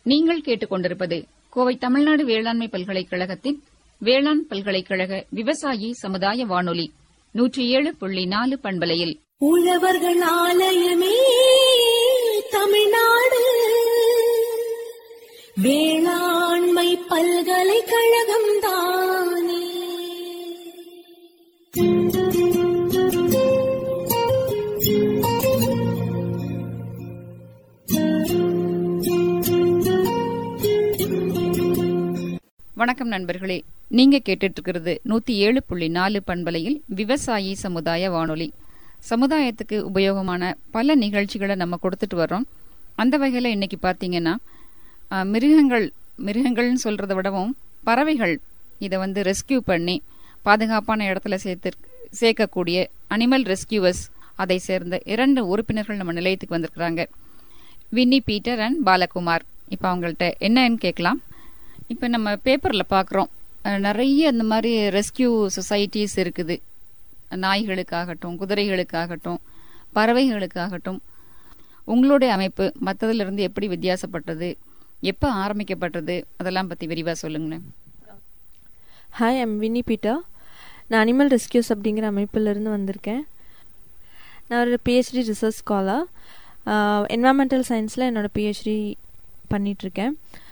நீங்கள் கேட்டுக்கொண்டிருப்பது கோவை தமிழ்நாடு வேளாண்மை பல்கலைக்கழகத்தின் வேளாண் பல்கலைக்கழக விவசாயி சமுதாய வானொலி நூற்றி ஏழு புள்ளி நாலு பண்பலையில் உழவர்கள் ஆலயமே தமிழ்நாடு வேளாண்மை பல்கலைக்கழகம் தானே வணக்கம் நண்பர்களே நீங்க கேட்டுட்டு இருக்கிறது நூத்தி ஏழு புள்ளி நாலு பண்பலையில் விவசாயி சமுதாய வானொலி சமுதாயத்துக்கு உபயோகமான பல நிகழ்ச்சிகளை நம்ம கொடுத்துட்டு வர்றோம் அந்த வகையில இன்னைக்கு பாத்தீங்கன்னா அஹ், மிருகங்கள் மிருகங்கள்னு சொல்றதை விடவும் பறவைகள் இதை வந்து ரெஸ்கியூ பண்ணி பாதுகாப்பான இடத்துல சேர்த்து சேர்க்கக்கூடிய அனிமல் ரெஸ்கியூவர்ஸ் அதை சேர்ந்த இரண்டு உறுப்பினர்கள் நம்ம நிலையத்துக்கு வந்திருக்கிறாங்க வின்னி பீட்டர் அண்ட் பாலகுமார் இப்போ அவங்கள்ட்ட என்னன்னு கேட்கலாம் இப்போ நம்ம பேப்பரில் பார்க்குறோம் நிறைய இந்த மாதிரி ரெஸ்கியூ சொசைட்டிஸ் இருக்குது நாய்களுக்காகட்டும் குதிரைகளுக்காகட்டும் பறவைகளுக்காகட்டும் உங்களுடைய அமைப்பு மற்றதுலேருந்து எப்படி வித்தியாசப்பட்டது எப்போ ஆரம்பிக்கப்பட்டது அதெல்லாம் பற்றி விரிவாக சொல்லுங்களேன் ஹாய் எம் வினி பீட்டர் நான் அனிமல் ரெஸ்கியூஸ் அப்படிங்கிற அமைப்பிலிருந்து வந்திருக்கேன் நான் ஒரு பிஹெச்டி ரிசர்ச் ஸ்காலர் என்வாமெண்டல் சயின்ஸில் என்னோட பிஹெச்டி பண்ணிகிட்ருக்கேன்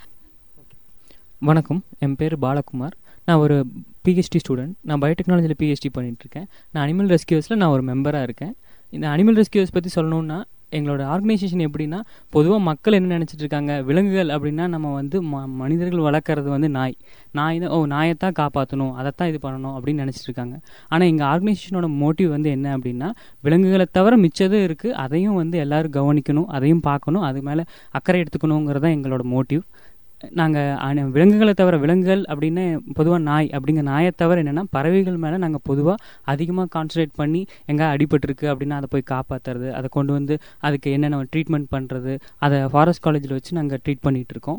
வணக்கம் என் பேர் பாலகுமார் நான் ஒரு பிஹெச்டி ஸ்டூடெண்ட் நான் பயோடெக்னாலஜியில் பிஹெச்டி பண்ணிகிட்ருக்கேன் நான் அனிமல் ரெஸ்கியூஸில் நான் ஒரு மெம்பராக இருக்கேன் இந்த அனிமல் ரெஸ்கியூஸ் பற்றி சொல்லணுன்னா எங்களோட ஆர்கனைசேஷன் எப்படின்னா பொதுவாக மக்கள் என்ன நினச்சிட்டு இருக்காங்க விலங்குகள் அப்படின்னா நம்ம வந்து ம மனிதர்கள் வளர்க்குறது வந்து நாய் நாய் தான் ஓ நாயைத்தான் காப்பாற்றணும் அதைத்தான் இது பண்ணணும் அப்படின்னு நினச்சிட்டு இருக்காங்க ஆனால் எங்கள் ஆர்கனைசேஷனோட மோட்டிவ் வந்து என்ன அப்படின்னா விலங்குகளை தவிர மிச்சதும் இருக்குது அதையும் வந்து எல்லாரும் கவனிக்கணும் அதையும் பார்க்கணும் அது மேலே அக்கறை எடுத்துக்கணுங்கிறது தான் எங்களோட மோட்டிவ் நாங்கள் விலங்குகளை தவிர விலங்குகள் அப்படின்னு பொதுவாக நாய் அப்படிங்கிற நாயை தவிர என்னென்னா பறவைகள் மேலே நாங்கள் பொதுவாக அதிகமாக கான்சன்ட்ரேட் பண்ணி எங்கே அடிபட்டிருக்கு அப்படின்னா அதை போய் காப்பாற்றுறது அதை கொண்டு வந்து அதுக்கு என்னென்ன ட்ரீட்மெண்ட் பண்ணுறது அதை ஃபாரஸ்ட் காலேஜில் வச்சு நாங்கள் ட்ரீட் பண்ணிகிட்டு இருக்கோம்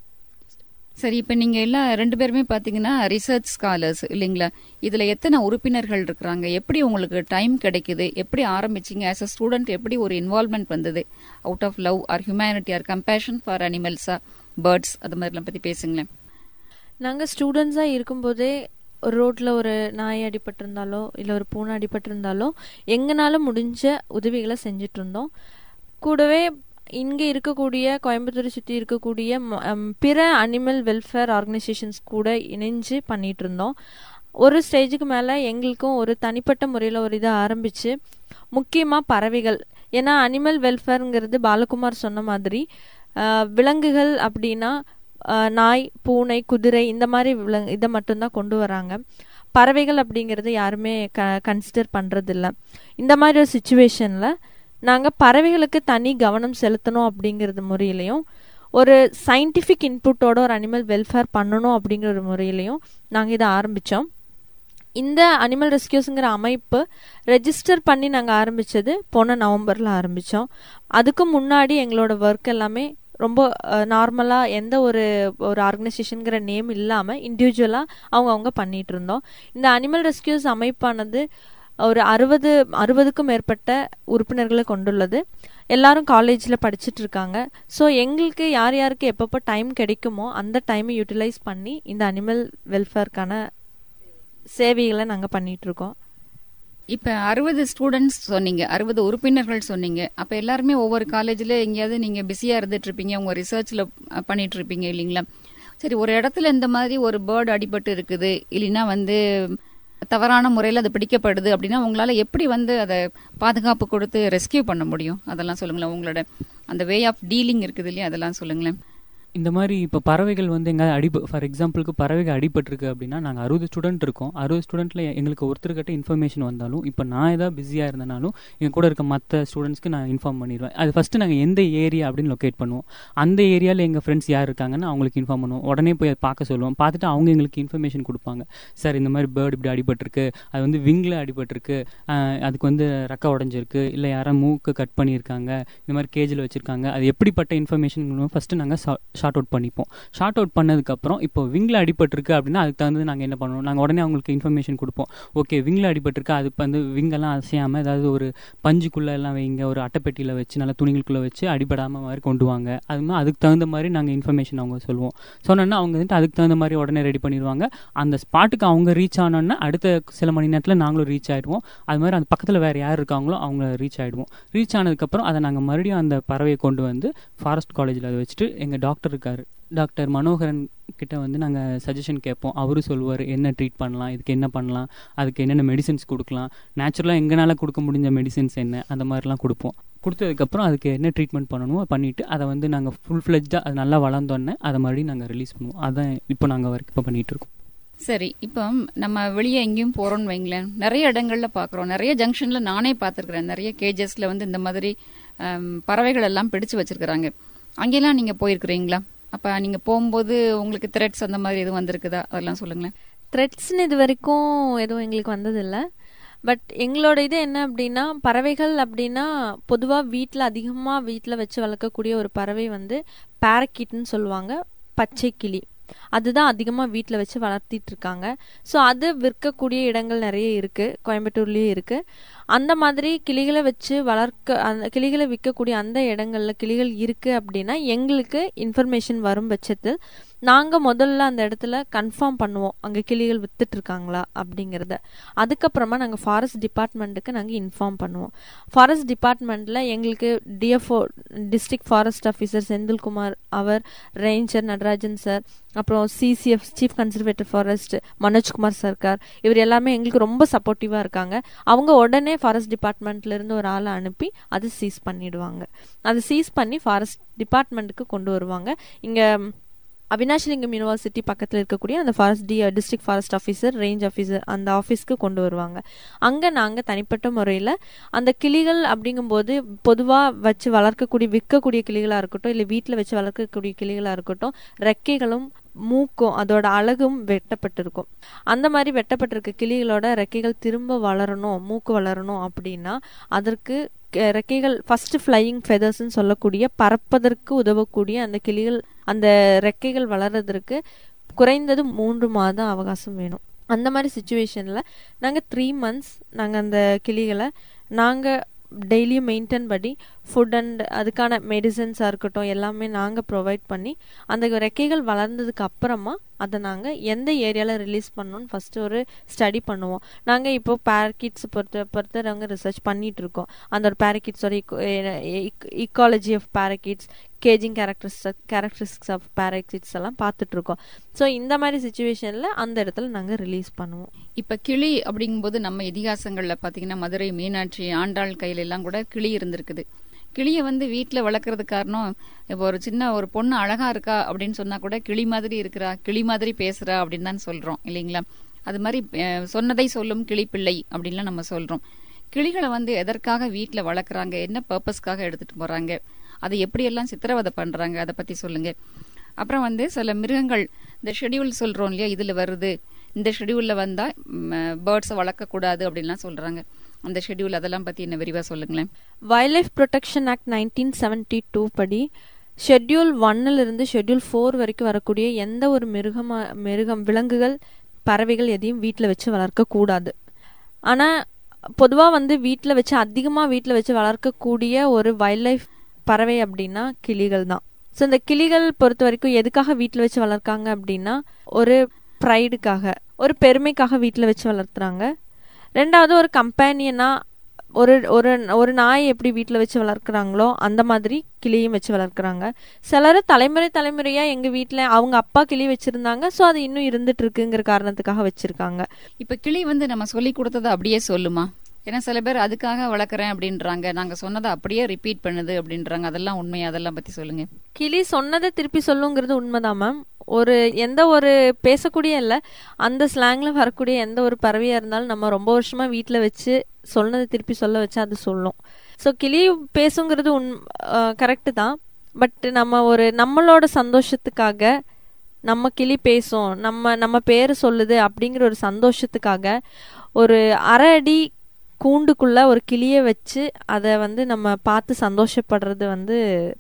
சரி இப்போ நீங்கள் எல்லாம் ரெண்டு பேருமே பார்த்தீங்கன்னா ரிசர்ச் ஸ்காலர்ஸ் இல்லைங்களா இதில் எத்தனை உறுப்பினர்கள் இருக்கிறாங்க எப்படி உங்களுக்கு டைம் கிடைக்குது எப்படி ஆரம்பிச்சிங்க ஆஸ் அ ஸ்டூடெண்ட் எப்படி ஒரு இன்வால்மெண்ட் வந்தது out of love or humanity or compassion for அனிமல்ஸா பேர்ட்ஸ் அது மாதிரிலாம் பற்றி பேசுங்களேன் நாங்கள் ஸ்டூடெண்ட்ஸாக இருக்கும்போதே ஒரு ரோட்டில் ஒரு நாய் அடிபட்டிருந்தாலோ இல்லை ஒரு பூனை அடிபட்டிருந்தாலோ எங்களால முடிஞ்ச உதவிகளை செஞ்சுட்டு இருந்தோம் கூடவே இங்கே இருக்கக்கூடிய கோயம்புத்தூரை சுற்றி இருக்கக்கூடிய ம- அம், பிற அனிமல் வெல்ஃபேர் ஆர்கனைசேஷன்ஸ் கூட இணைஞ்சு பண்ணிட்டு இருந்தோம் ஒரு ஸ்டேஜுக்கு மேலே எங்களுக்கும் ஒரு தனிப்பட்ட முறையில் ஒரு இதை ஆரம்பித்து முக்கியமாக பறவைகள் ஏன்னா அனிமல் வெல்ஃபேருங்கிறது பாலகுமார் சொன்ன மாதிரி ஆஹ், விலங்குகள் அப்படின்னா ஆஹ், நாய் பூனை குதிரை இந்த மாதிரி விலங்கு இதை மட்டும்தான் கொண்டு வராங்க பறவைகள் அப்படிங்கிறது யாருமே க கன்சிடர் பண்ணுறதில்ல இந்த மாதிரி ஒரு சுச்சுவேஷனில் நாங்கள் பறவைகளுக்கு தனி கவனம் செலுத்தணும் அப்படிங்கிறது முறையிலையும் ஒரு சயின்டிஃபிக் இன்புட்டோட ஒரு அனிமல் வெல்ஃபேர் பண்ணணும் அப்படிங்கிற ஒரு முறையிலையும் நாங்கள் இதை ஆரம்பித்தோம் இந்த அனிமல் ரெஸ்கியூஸுங்கிற அமைப்பு ரெஜிஸ்டர் பண்ணி நாங்கள் ஆரம்பித்தது போன நவம்பரில் ஆரம்பித்தோம் அதுக்கு முன்னாடி எங்களோட ஒர்க் எல்லாமே ரொம்ப நார்மலாக எந்த ஒரு ஒரு ஆர்கனைசேஷனுங்கிற நேம் இல்லாமல் இண்டிவிஜுவலாக அவங்க அவங்க பண்ணிட்டு இருந்தோம் இந்த அனிமல் ரெஸ்கியூஸ் அமைப்பானது ஒரு அறுபது அறுபதுக்கும் மேற்பட்ட உறுப்பினர்களை கொண்டுள்ளது எல்லாரும் காலேஜில் படிச்சுட்டு இருக்காங்க ஸோ எங்களுக்கு யார் யாருக்கு எப்பப்போ டைம் கிடைக்குமோ அந்த டைமை யூட்டிலைஸ் பண்ணி இந்த அனிமல் வெல்ஃபேர்க்கான சேவைகளை நாங்கள் பண்ணிட்டு இருக்கோம் இப்போ அறுபது ஸ்டூடெண்ட்ஸ் சொன்னீங்க அறுபது உறுப்பினர்கள் சொன்னீங்க அப்போ எல்லாருமே ஒவ்வொரு காலேஜில் எங்கேயாவது நீங்கள் பிஸியாக இருந்துட்டு இருப்பீங்க உங்கள் ரிசர்ச்சில் பண்ணிட்டு இருப்பீங்க இல்லைங்களா சரி ஒரு இடத்துல இந்த மாதிரி ஒரு பேர்டு அடிபட்டு இருக்குது இல்லைன்னா வந்து தவறான முறையில் அது பிடிக்கப்படுது அப்படின்னா உங்களால் எப்படி வந்து அதை பாதுகாப்பு கொடுத்து ரெஸ்கியூ பண்ண முடியும் அதெல்லாம் சொல்லுங்களேன் உங்களோட அந்த வே ஆஃப் டீலிங் இருக்குது இல்லையா அதெல்லாம் சொல்லுங்களேன் இந்த மாதிரி இப்போ பறவைகள் வந்து எங்கேயாவது அடி ஃபார் எக்ஸாம்பிளுக்கு பறவைகள் அடிபட்டிருக்கு அப்படின்னா நாங்கள் அறுபது ஸ்டூடெண்ட் இருக்கோம் அறுபது ஸ்டூடெண்ட்டில் எங்களுக்கு ஒருத்தர்கிட்ட இன்ஃபர்மேஷன் வந்தாலும் இப்போ நான் ஏதாவது பிஸியாக இருந்தனாலும் எங்கள் கூட இருக்க மற்ற ஸ்டூடெண்ட்ஸ்க்கு நான் இன்ஃபார்ம் பண்ணிடுவேன் அது ஃபஸ்ட்டு நாங்கள் எந்த ஏரியா அப்படின்னு லொக்கேட் பண்ணுவோம் அந்த ஏரியாவில் எங்கள் ஃப்ரெண்ட்ஸ் யார் இருக்காங்கன்னு அவங்களுக்கு இன்ஃபார்ம் பண்ணுவோம் உடனே போய் அதை பார்க்க சொல்லுவோம் பார்த்துட்டு அவங்க எங்களுக்கு இன்ஃபர்மேஷன் கொடுப்பாங்க சார் இந்த மாதிரி பேர்டு இப்படி அடிபட்டிருக்கு அது வந்து விங்கில் அடிபட்டிருக்கு ஆஹ் அதுக்கு வந்து ரெக்க உடஞ்சிருக்கு இல்லை யாரோ மூக்கு கட் பண்ணியிருக்காங்க இந்த மாதிரி கேஜில் வச்சுருக்காங்க அது எப்படிப்பட்ட இன்ஃபர்மேஷன் ஃபஸ்ட்டு நாங்கள் ஷார்ட் அவுட் பண்ணிப்போம் ஷார்ட் அவுட் பண்ணதுக்கப்புறம் இப்போ விங்கில் அடிபட்டிருக்கு அப்படின்னா அதுக்கு தகுந்தது நாங்கள் என்ன பண்ணுவோம் நாங்கள் உடனே அவங்களுக்கு இன்ஃபர்மேஷன் கொடுப்போம் ஓகே விங்கில் அடிபட்டிருக்கு அது இப்போ வந்து விங்கெல்லாம் அசையாமல் ஏதாவது ஒரு பஞ்சுக்குள்ளே எல்லாம் வைங்க ஒரு அட்டைப்பெட்டியில் வச்சு நல்லா துணிகளுக்குள்ளே வச்சு அடிபடாமல் மாதிரி கொண்டு வாங்க அது மாதிரி அதுக்கு தகுந்த மாதிரி நாங்கள் இன்ஃபர்மேஷன் அவங்க சொல்லுவோம் சொன்னோன்னா அவங்க வந்துட்டு அதுக்கு தகுந்த மாதிரி உடனே ரெடி பண்ணிடுவாங்க அந்த ஸ்பாட்டுக்கு அவங்க ரீச் ஆனோன்னா அடுத்த சில மணி நேரத்தில் நாங்களும் ரீச் ஆயிடுவோம் அது மாதிரி அந்த பக்கத்தில் வேறு யார் இருக்காங்களோ அவங்க ரீச் ஆகிடுவோம் ரீச் ஆனதுக்கப்புறம் அதை நாங்கள் மறுபடியும் அந்த பறவையை கொண்டு வந்து ஃபாரஸ்ட் காலேஜில் அதை வச்சுட்டு எங்கள் டாக்டர் இருக்கார் டாக்டர் மனோகரன் கிட்ட வந்து நாங்கள் சஜஷன் கேட்போம் அவரும் சொல்லுவார் என்ன ட்ரீட் பண்ணலாம் இதுக்கு என்ன பண்ணலாம் அதுக்கு என்னென்ன மெடிசின்ஸ் கொடுக்கலாம் நேச்சுரலாக எங்களால் கொடுக்க முடிஞ்ச மெடிசின்ஸ் என்ன அந்த மாதிரிலாம் கொடுப்போம் கொடுத்ததுக்கப்புறம் அதுக்கு என்ன ட்ரீட்மெண்ட் பண்ணணுமோ பண்ணிவிட்டு அதை வந்து நாங்கள் ஃபுல் ஃப்ளெஜ்டாக அது நல்லா வளர்ந்தோன்னே அதை மறுபடியும் நாங்கள் ரிலீஸ் பண்ணுவோம் அதான் இப்போ நாங்கள் வரைக்கும் இப்போ பண்ணிகிட்டு இருக்கோம் சரி இப்போ நம்ம வெளியே எங்கேயும் போறோம்னு வைங்களேன் நிறைய இடங்கள்ல பாக்குறோம் நிறைய ஜங்ஷன்ல நானே பார்த்துருக்கிறேன் நிறைய கேஜஸ்ல வந்து இந்த மாதிரி ஹம், பறவைகள் எல்லாம் பிடிச்சு வச்சிருக்கிறாங்க அங்கெல்லாம் நீங்க போயிருக்கிறீங்களா அப்ப நீங்க போகும்போது உங்களுக்கு த்ரெட்ஸ் அந்த மாதிரி எதுவும் வந்திருக்குதா அதெல்லாம் சொல்லுங்களேன் த்ரெட்ஸ்னு இது வரைக்கும் எதுவும் எங்களுக்கு வந்ததில்லை பட் எங்களோட இது என்ன அப்படின்னா பறவைகள் அப்படின்னா பொதுவாக வீட்டில் அதிகமாக வீட்டில் வச்சு வளர்க்கக்கூடிய ஒரு பறவை வந்து பேரக்கிட்னு சொல்லுவாங்க பச்சை கிளி அதுதான் அதிகமாக வீட்டில் வச்சு வளர்த்திட்டு இருக்காங்க ஸோ அது விற்கக்கூடிய இடங்கள் நிறைய இருக்குது கோயம்புத்தூர்லேயே இருக்குது அந்த மாதிரி கிளிகளை வச்சு வளர்க்க அந்த கிளிகளை விற்கக்கூடிய அந்த இடங்கள்ல கிளிகள் இருக்குது அப்படின்னா எங்களுக்கு இன்ஃபர்மேஷன் வரும் பட்சத்தில் நாங்கள் முதல்ல அந்த இடத்துல கன்ஃபார்ம் பண்ணுவோம் அங்கே கிளிகள் வித்துட்டு இருக்காங்களா அப்படிங்கிறத அதுக்கப்புறமா நாங்கள் ஃபாரஸ்ட் டிபார்ட்மெண்ட்டுக்கு நாங்கள் இன்ஃபார்ம் பண்ணுவோம் ஃபாரஸ்ட் டிபார்ட்மெண்ட்டில் எங்களுக்கு DFO district forest officer Senthilkumar அவர் ரேஞ்சர் நடராஜன் சார் அப்புறம் CCF chief conservative forest Manojkumar Sarkar இவர் எல்லாமே எங்களுக்கு ரொம்ப சப்போர்ட்டிவாக இருக்காங்க அவங்க உடனே ஃபாரஸ்ட் டிபார்ட்மெண்ட்ல இருந்து ஒரு ஆளை அனுப்பி அது சீஸ் பண்ணிடுவாங்க அதை சீஸ் பண்ணி ஃபாரஸ்ட் டிபார்ட்மெண்ட்டுக்கு கொண்டு வருவாங்க இங்கே அவினாஷிலிங்கம் யூனிவர்சிட்டி பக்கத்தில் இருக்கக்கூடிய அந்த forest D district forest officer range officer அந்த ஆஃபீஸ்க்கு கொண்டு வருவாங்க அங்கே நாங்கள் தனிப்பட்ட முறையில் அந்த கிளிகள் அப்படிங்கும்போது பொதுவாக வச்சு வளர்க்கக்கூடிய விற்கக்கூடிய கிளிகளாக இருக்கட்டும் இல்லை வீட்டில் வச்சு வளர்க்கக்கூடிய கிளிகளாக இருக்கட்டும் ரெக்கைகளும் மூக்கும் அதோட அழகும் வெட்டப்பட்டிருக்கும் அந்த மாதிரி வெட்டப்பட்டிருக்க கிளிகளோட ரெக்கைகள் திரும்ப வளரணும் மூக்கு வளரணும் அப்படின்னா அதற்கு க- ரெக்கைகள் ஃபர்ஸ்ட் ஃப்ளையிங் ஃபெதர்ஸ்ன்னு சொல்லக்கூடிய பறப்பதற்கு உதவக்கூடிய அந்த கிளிகள் அந்த ரெக்கைகள் வளர்றதற்கு குறைந்தது மூன்று மாதம் அவகாசம் வேணும் அந்த மாதிரி சுச்சுவேஷனில் நாங்கள் த்ரீ மந்த்ஸ் நாங்கள் அந்த கிளிகளை நாங்கள் டெய்லியும் மெயின்டைன் பண்ணி ஃபுட் அண்ட் அதுக்கான மெடிசன்ஸாக இருக்கட்டும் எல்லாமே நாங்கள் ப்ரொவைட் பண்ணி அந்த ரெக்கைகள் வளர்ந்ததுக்கு அப்புறமா அதை நாங்கள் எந்த ஏரியாவில் ரிலீஸ் பண்ணணும்னு ஃபஸ்ட்டு ஒரு ஸ்டடி பண்ணுவோம் நாங்கள் இப்போ பேரக்கிட்ஸ் பொறுத்த பொறுத்தவங்க ரிசர்ச் பண்ணிட்டு இருக்கோம் அந்த ஒரு பேரக்கிட்ஸோட ecology of parakeets caging characteristic characteristics of parakeets எல்லாம் பார்த்துட்டு இருக்கோம் ஸோ இந்த மாதிரி சுச்சுவேஷனில் அந்த இடத்துல நாங்கள் ரிலீஸ் பண்ணுவோம் இப்ப கிளி அப்படிங்கும்போது நம்ம இதிகாசங்கள்ல பாத்தீங்கன்னா மதுரை மீனாட்சி ஆண்டாள் கையில எல்லாம் கூட கிளி இருந்திருக்குது கிளியை வந்து வீட்டில் வளர்க்கறது காரணம் இப்போ ஒரு சின்ன ஒரு பொண்ணு அழகா இருக்கா அப்படின்னு சொன்னா கூட கிளி மாதிரி இருக்கிறா கிளி மாதிரி பேசுறா அப்படின்னு தான் சொல்றோம் இல்லைங்களா அது மாதிரி அஹ், சொன்னதை சொல்லும் கிளி பிள்ளை அப்படின்லாம் நம்ம சொல்றோம் கிளிகளை வந்து எதற்காக வீட்டில் வளர்க்குறாங்க என்ன பர்பஸ்க்காக எடுத்துட்டு போறாங்க அதை எப்படியெல்லாம் சித்திரவதை பண்றாங்க அதை பத்தி சொல்லுங்க அப்புறம் வந்து சில மிருகங்கள் இந்த ஷெட்யூல் சொல்றோம் இல்லையா இதுல வருது இந்த ஷெட்யூல்ல வந்தா பேர்ட்ஸை வளர்க்க கூடாது அப்படின்லாம் சொல்றாங்க அந்த ஷெட்யூல் அதெல்லாம் பத்தி என்ன விரிவா சொல்லுங்களேன் wildlife protection act nineteen seventy two படி ஷெட்யூல் இருந்து ஷெட்யூல் ஃபோர் வரைக்கும் வரக்கூடிய எந்த ஒரு மிருகமா மிருகம் விலங்குகள் பறவைகள் எதையும் வீட்டில் வச்சு வளர்க்கக்கூடாது ஆனால் பொதுவாக வந்து வீட்டில் வச்சு அதிகமாக வீட்டில் வச்சு வளர்க்கக்கூடிய ஒரு வைல்ட் லைஃப் பறவை அப்படின்னா கிளிகள் தான் ஸோ இந்த கிளிகள் பொறுத்த வரைக்கும் எதுக்காக வீட்டில் வச்சு வளர்க்காங்க அப்படின்னா ஒரு ப்ரைடுக்காக ஒரு பெருமைக்காக வீட்டில் வச்சு வளர்த்துறாங்க ரெண்டாவது ஒரு கம்பேனியனா ஒரு ஒரு ஒரு நாய் எப்படி வீட்டில் வச்சு வளர்க்குறாங்களோ அந்த மாதிரி கிளியும் வச்சு வளர்க்குறாங்க சிலர் தலைமுறை தலைமுறையா எங்க வீட்டில் அவங்க அப்பா கிளி வச்சிருந்தாங்க ஸோ அது இன்னும் இருந்துட்டு இருக்குங்கிற காரணத்துக்காக வச்சிருக்காங்க இப்ப கிளி வந்து நம்ம சொல்லி கொடுத்ததை அப்படியே சொல்லுமா ஏன்னா சில பேர் அதுக்காக வளர்க்குறேன் அப்படின்றாங்க நாங்க சொன்னதை அப்படியே ரிப்பீட் பண்ணுது அப்படின்றாங்க அதெல்லாம் உண்மை அதெல்லாம் பத்தி சொல்லுங்க கிளி சொன்னதை திருப்பி சொல்லுங்கிறது உண்மைதான் மேம் ஒரு எந்த ஒரு பேசக்கூடிய இல்லை அந்த ஸ்லாங்ல வரக்கூடிய எந்த ஒரு பறவையா இருந்தாலும் நம்ம ரொம்ப வருஷமா வீட்டில் வச்சு சொன்னதை திருப்பி சொல்ல வச்சு அது சொல்லும் ஸோ கிளி பேசுங்கிறது உண் கரெக்டு தான் பட் நம்ம ஒரு நம்மளோட சந்தோஷத்துக்காக நம்ம கிளி பேசும் நம்ம நம்ம பேர் சொல்லுது அப்படிங்கிற ஒரு சந்தோஷத்துக்காக ஒரு அரை அடி கூண்டுக்குள்ள ஒரு கிளியை வச்சு அதை வந்து நம்ம பார்த்து சந்தோஷப்படுறது வந்து